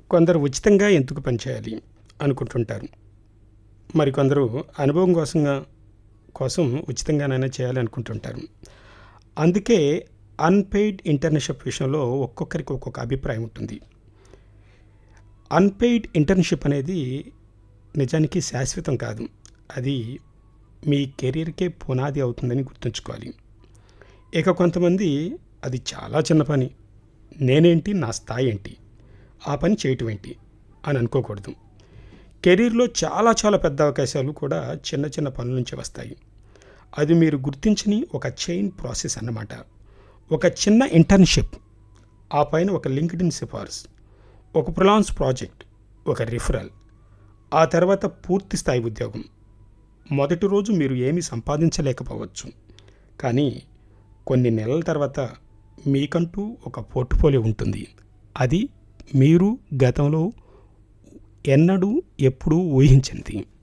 కొందరు ఉచితంగా ఎందుకు పనిచేయాలి అనుకుంటుంటారు మరికొందరు అనుభవం కోసంగా కోసం ఉచితంగానైనా చేయాలి అనుకుంటుంటారు అందుకే అన్పెయిడ్ ఇంటర్న్షిప్ విషయంలో ఒక్కొక్కరికి ఒక్కొక్క అభిప్రాయం ఉంటుంది అన్పెయిడ్ ఇంటర్న్షిప్ అనేది నిజానికి శాశ్వతం కాదు అది మీ కెరీర్కే పునాది అవుతుందని గుర్తుంచుకోవాలి ఇక కొంతమంది అది చాలా చిన్న పని నేనేంటి నా స్థాయి ఏంటి ఆ పని చేయటం ఏంటి అని అనుకోకూడదు కెరీర్లో చాలా చాలా పెద్ద అవకాశాలు కూడా చిన్న చిన్న పనుల నుంచి వస్తాయి అది మీరు గుర్తించని ఒక చైన్ ప్రాసెస్ అన్నమాట ఒక చిన్న ఇంటర్న్షిప్ ఆ పైన ఒక లింక్డ్ఇన్ సిఫార్స్ ఒక ప్రొలాన్స్ ప్రాజెక్ట్ ఒక రిఫరల్ ఆ తర్వాత పూర్తి స్థాయి ఉద్యోగం మొదటి రోజు మీరు ఏమీ సంపాదించలేకపోవచ్చు కానీ కొన్ని నెలల తర్వాత మీకంటూ ఒక పోర్ట్ఫోలియో ఉంటుంది అది మీరు గతంలో ఎన్నడూ ఎప్పుడూ ఊహించింది